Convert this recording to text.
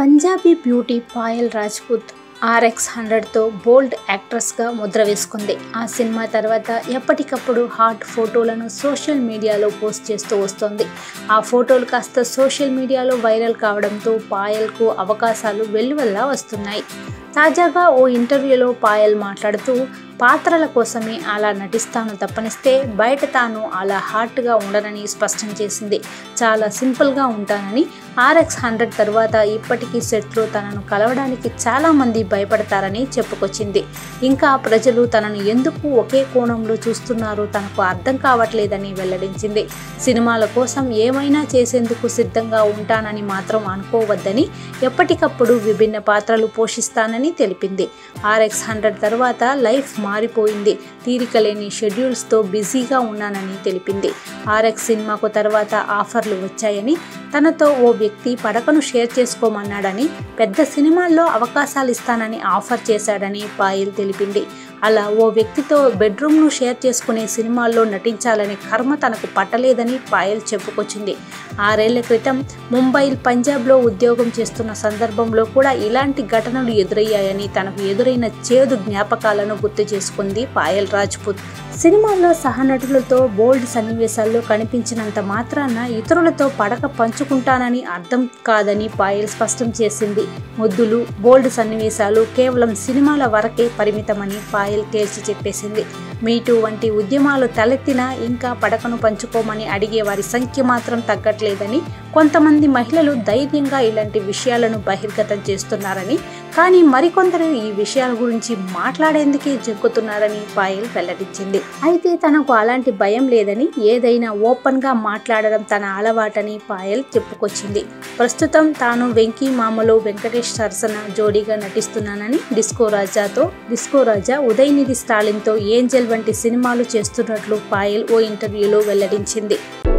Punjabi beauty Payal Rajput RX హండ్రెడ్తో bold యాక్ట్రెస్గా ముద్ర వేసుకుంది ఆ సినిమా తర్వాత ఎప్పటికప్పుడు హాట్ ఫోటోలను సోషల్ మీడియాలో పోస్ట్ చేస్తూ వస్తోంది ఆ ఫోటోలు కాస్త సోషల్ మీడియాలో వైరల్ కావడంతో పాయల్కు అవకాశాలు వెల్లువల్లా వస్తున్నాయి తాజాగా ఓ ఇంటర్వ్యూలో పాయల్ మాట్లాడుతూ పాత్రల కోసమే అలా నటిస్తాను తప్పనిస్తే బయట తాను అలా హాట్గా ఉండనని స్పష్టం చేసింది చాలా సింపుల్గా ఉంటానని ఆర్ఎక్స్ హండ్రెడ్ తర్వాత ఇప్పటికీ సెట్లో తనను కలవడానికి చాలామంది భయపడతారని చెప్పుకొచ్చింది ఇంకా ప్రజలు తనను ఎందుకు ఒకే కోణంలో చూస్తున్నారో తనకు అర్థం కావట్లేదని వెల్లడించింది సినిమాల కోసం ఏమైనా చేసేందుకు సిద్ధంగా ఉంటానని మాత్రం అనుకోవద్దని ఎప్పటికప్పుడు విభిన్న పాత్రలు పోషిస్తానని తెలిపింది ఆర్ఎక్స్ హండ్రెడ్ తర్వాత లైఫ్ మారిపోయింది తీరిక లేని షెడ్యూల్స్తో బిజీగా ఉన్నానని తెలిపింది ఆర్ఎక్స్ సినిమాకు తర్వాత ఆఫర్లు వచ్చాయని తనతో ఓ వ్యక్తి పడకను షేర్ చేసుకోమన్నాడని పెద్ద సినిమాల్లో అవకాశాలు ఇస్తానని ఆఫర్ చేశాడని పాయల్ తెలిపింది అలా ఓ వ్యక్తితో బెడ్రూమ్ను షేర్ చేసుకునే సినిమాల్లో నటించాలనే కర్మ తనకు పట్టలేదని పాయల్ చెప్పుకొచ్చింది ఆరేళ్ల క్రితం ముంబై పంజాబ్లో ఉద్యోగం చేస్తున్న సందర్భంలో కూడా ఇలాంటి ఘటనలు ఎదురయ్యాయని తనకు ఎదురైన చేదు జ్ఞాపకాలను గుర్తు చేసుకుంది పాయల్ రాజ్పుత్ సినిమాల్లో సహనటులతో బోల్డ్ సన్నివేశాల్లో కనిపించినంత మాత్రాన ఇతరులతో పడక పంచుకుంటానని అర్థం కాదని పాయల్ స్పష్టం చేసింది ముద్దులు బోల్డ్ సన్నివేశాలు కేవలం సినిమాల వరకే పరిమితమని పాయల్ తేల్చి చెప్పేసింది మీటూ వంటి ఉద్యమాలు తలెత్తినా ఇంకా పడకను పంచుకోమని అడిగే వారి సంఖ్య మాత్రం తగ్గట్లేదని కొంతమంది మహిళలు ధైర్యంగా ఇలాంటి విషయాలను బహిర్గతం చేస్తున్నారని కానీ మరికొందరు ఈ విషయాల గురించి మాట్లాడేందుకే జగ్గుతున్నారని పాయల్ వెల్లడించింది అయితే తనకు అలాంటి భయం లేదని ఏదైనా ఓపెన్గా మాట్లాడడం తన అలవాటని పాయల్ చెప్పుకొచ్చింది ప్రస్తుతం తాను వెంకీ మామలో వెంకటేష్ సరసన జోడీగా నటిస్తున్నానని డిస్కో రాజాతో డిస్కో రాజా ఉదయనిధి స్టాలిన్తో ఏంజెల్ వంటి సినిమాలు చేస్తున్నట్లు పాయల్ ఓ ఇంటర్వ్యూలో వెల్లడించింది